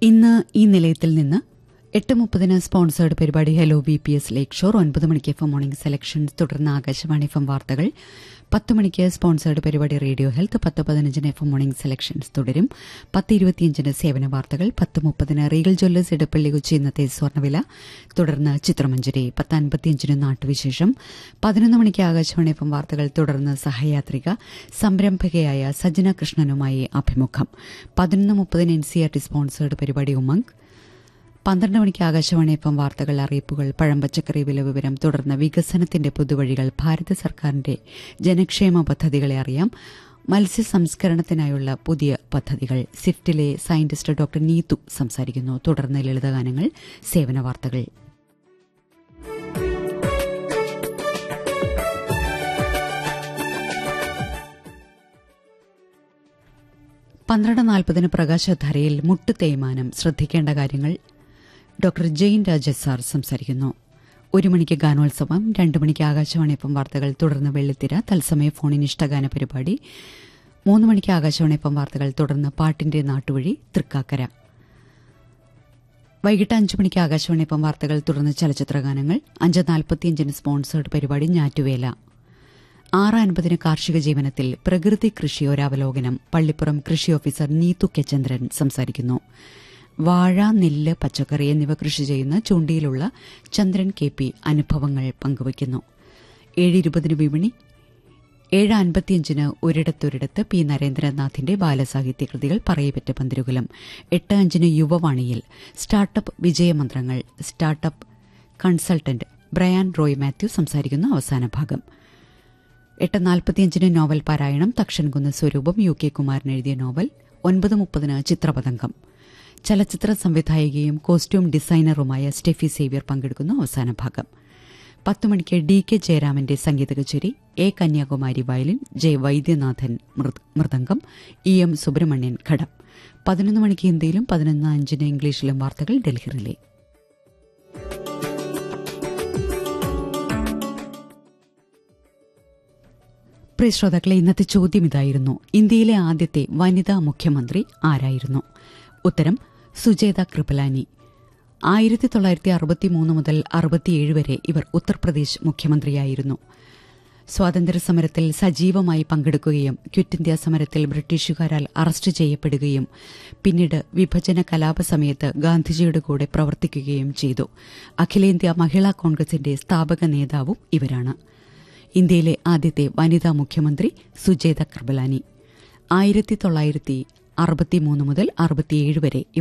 ഇന്ന് ഈ നിലയത്തിൽ നിന്ന് എട്ട് മുപ്പതിന് സ്പോൺസേർഡ് പരിപാടി hello B P S lake shore ഒൻപത് മണിക്ക് എഫ് മോർണിംഗ് സെലക്ഷൻസ് തുടർന്ന് ആകാശവാണി എഫ് വാർത്തകൾ പത്ത് മണിക്ക് സ്പോൺസേർഡ് പരിപാടി റേഡിയോ ഹെൽത്ത് പത്ത് പതിനഞ്ചിന് എഫ് മോർണിംഗ് സെലക്ഷൻസ് തുടരും പത്ത് ഇരുപത്തിയഞ്ചിന് സേവന വാർത്തകൾ പത്ത് മുപ്പതിന് റീഗൽ ജ്വല്ലേഴ്സ് ഇടപ്പള്ളി കൊച്ചി ഇന്നത്തെ സ്വർണ്ണവില തുടർന്ന് ചിത്രമഞ്ജരി പത്ത് അൻപത്തിയഞ്ചിന് നാട്ടുവിശേഷം പതിനൊന്ന് മണിക്ക് ആകാശവാണി എഫ് വാർത്തകൾ തുടർന്ന് സഹയാത്രിക സംരംഭകയായ സജ്ജന കൃഷ്ണനുമായി അഭിമുഖം പതിനൊന്ന് മുപ്പതിന് N C R T sponsored പരിപാടി ഉമംഗ് പന്ത്രണ്ട് മണിക്ക് ആകാശവാണി എഫം വാർത്തകൾ അറിയിപ്പുകൾ പഴം പച്ചക്കറി വില വിവരം തുടർന്ന് വികസനത്തിന്റെ പുതുവഴികൾ ഭാരത സർക്കാരിന്റെ ജനക്ഷേമ പദ്ധതികളെ അറിയാം മത്സ്യ സംസ്കരണത്തിനായുള്ള പുതിയ പദ്ധതികൾ സിഫ്റ്റിലെ സയന്റിസ്റ്റ് ഡോക്ടർ നീതു സംസാരിക്കുന്നു തുടർന്ന് ലളിതഗാനങ്ങൾ സേവന വാർത്തകൾ പന്ത്രണ്ട് നാൽപ്പതിന് പ്രകാശധാരയിൽ മുട്ട് തേയ്മാനം ശ്രദ്ധിക്കേണ്ട കാര്യങ്ങൾ ഡോക്ടർ ജെയിൻ രാജസാർ സംസാരിക്കുന്നു ഒരു മണിക്ക് ഗാനോത്സവം രണ്ട് മണിക്ക് ആകാശവാണിയപ്പം വാർത്തകൾ തുടർന്ന് വെള്ളിത്തിര തത്സമയ ഫോണിൻ ഇഷ്ടഗാന പരിപാടി മൂന്ന് മണിക്ക് ആകാശവാണിയപ്പം വാർത്തകൾ തുടർന്ന് പാട്ടിന്റെ നാട്ടുവഴി തൃക്കാക്കര വൈകിട്ട് അഞ്ചു മണിക്ക് ആകാശവാണിയപ്പം വാർത്തകൾ തുടർന്ന് ചലച്ചിത്രഗാനങ്ങൾ അഞ്ച് നാൽപ്പത്തിയഞ്ചിന് സ്പോൺസേർഡ് പരിപാടി ഞാറ്റുവേല ആറ് അൻപതിന് കാർഷിക ജീവനത്തിൽ പ്രകൃതി കൃഷി ഒരവലോകനം പള്ളിപ്പുറം കൃഷി ഓഫീസർ നീതു കെ ചന്ദ്രൻ സംസാരിക്കുന്നു വാഴ നെല്ല് പച്ചക്കറി എന്നിവ കൃഷി ചെയ്യുന്ന ചുണ്ടിയിലുള്ള ചന്ദ്രൻ കെ പി അനുഭവങ്ങൾ പങ്കുവയ്ക്കുന്നു ഏഴ് ഇരുപതിന് വിപണി ഏഴ് അൻപത്തിയഞ്ചിന് ഒരിടത്തൊരിടത്ത് പി നരേന്ദ്രനാഥിന്റെ ബാലസാഹിത്യ കൃതികൾ പറയപ്പെട്ട പന്തിരുകുലം എട്ട് അഞ്ചിന് യുവവാണിയിൽ സ്റ്റാർട്ടപ്പ് വിജയമന്ത്രങ്ങൾ സ്റ്റാർട്ടപ്പ് കൺസൾട്ടന്റ് ബ്രയാൻ റോയ് മാത്യു സംസാരിക്കുന്ന അവസാന ഭാഗം എട്ട് നാൽപ്പത്തിയഞ്ചിന് നോവൽ പാരായണം തക്ഷൻകുന്ന് സ്വരൂപം യു കെ കുമാരൻ എഴുതിയ നോവൽ ഒൻപത് മുപ്പതിന് ചിത്രപതംഗം ചലച്ചിത്ര സംവിധായികയും കോസ്റ്റ്യൂം ഡിസൈനറുമായ സ്റ്റെഫി സേവ്യർ പങ്കെടുക്കുന്ന അവസാന ഭാഗം പത്ത് മണിക്ക് ഡി കെ ജയരാമന്റെ സംഗീത കച്ചേരി A Kanyakumari violin J Vaidyanathan mridangam E M Subramanian ghatam പതിനൊന്ന് മണിക്ക് ഹിന്ദിയിലും പതിനൊന്ന് അഞ്ചിന് ഇംഗ്ലീഷിലും വാർത്തകൾ ഡൽഹി റിലേ പ്രിയ ശ്രോതാക്കളെ ഇന്നത്തെ ചോദ്യം ഇതായിരുന്നു ഇന്ത്യയിലെ ആദ്യത്തെ വനിതാ മുഖ്യമന്ത്രി ആരായിരുന്നു ഉത്തരം സുജേത കൃപലാനി ആയിരത്തി തൊള്ളായിരത്തി അറുപത്തിമൂന്ന് മുതൽ അറുപത്തിയേഴ് വരെ ഇവർ ഉത്തർപ്രദേശ് മുഖ്യമന്ത്രിയായിരുന്നു സ്വാതന്ത്ര്യസമരത്തിൽ സജീവമായി പങ്കെടുക്കുകയും ക്വിറ്റ് ഇന്ത്യ സമരത്തിൽ ബ്രിട്ടീഷുകാരാൽ അറസ്റ്റ് ചെയ്യപ്പെടുകയും പിന്നീട് വിഭജന കലാപ സമയത്ത് ഗാന്ധിജിയുടെ കൂടെ പ്രവർത്തിക്കുകയും ചെയ്തു അഖിലേന്ത്യാ മഹിളാ കോൺഗ്രസിന്റെ സ്ഥാപക നേതാവും ഇവരാണ് ഇന്ത്യയിലെ ആദ്യത്തെ വനിതാ മുഖ്യമന്ത്രി സുജേത കർബലാനി ആയിരത്തി തൊള്ളായിരത്തി അറുപത്തിമൂന്ന് മുതൽ അറുപത്തിയേഴ് വരെ